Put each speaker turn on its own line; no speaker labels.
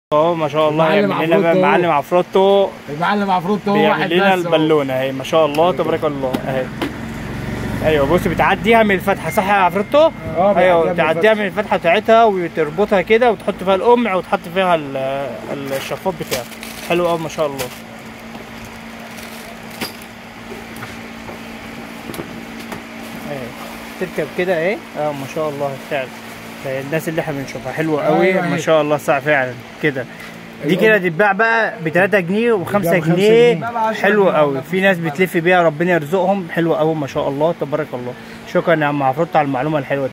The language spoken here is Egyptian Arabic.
اهو ما شاء الله
المعلم
يعمل لنا بقى
عفروتو.
معلم عفروتو
المعلم عفروتو هو واحد
بيعمل لنا
بس هو.
البالونه اهي ما شاء الله تبارك الله اهي ايوه بص بتعديها من الفتحه صح يا عفروتو؟
اه بيعديها
ايوه
من
تعديها
الفتحة.
من الفتحه بتاعتها وتربطها كده وتحط فيها القمع وتحط فيها ال- الشفاط بتاعه حلو قوي ما شاء الله اهي تركب كده اهي اه ما شاء الله فعلا ده الناس اللي احنا بنشوفها حلوه قوي
أيوة
ما
أهي.
شاء الله صح فعلا كده دي
أيوة.
كده تتباع بقى ب 3 جنيه و5
بخمسة
جنيه
جنيه.
حلو قوي في ناس بتلف بيها ربنا يرزقهم حلو قوي ما شاء الله تبارك الله شكرا يا عم عفروت على المعلومه الحلوه دي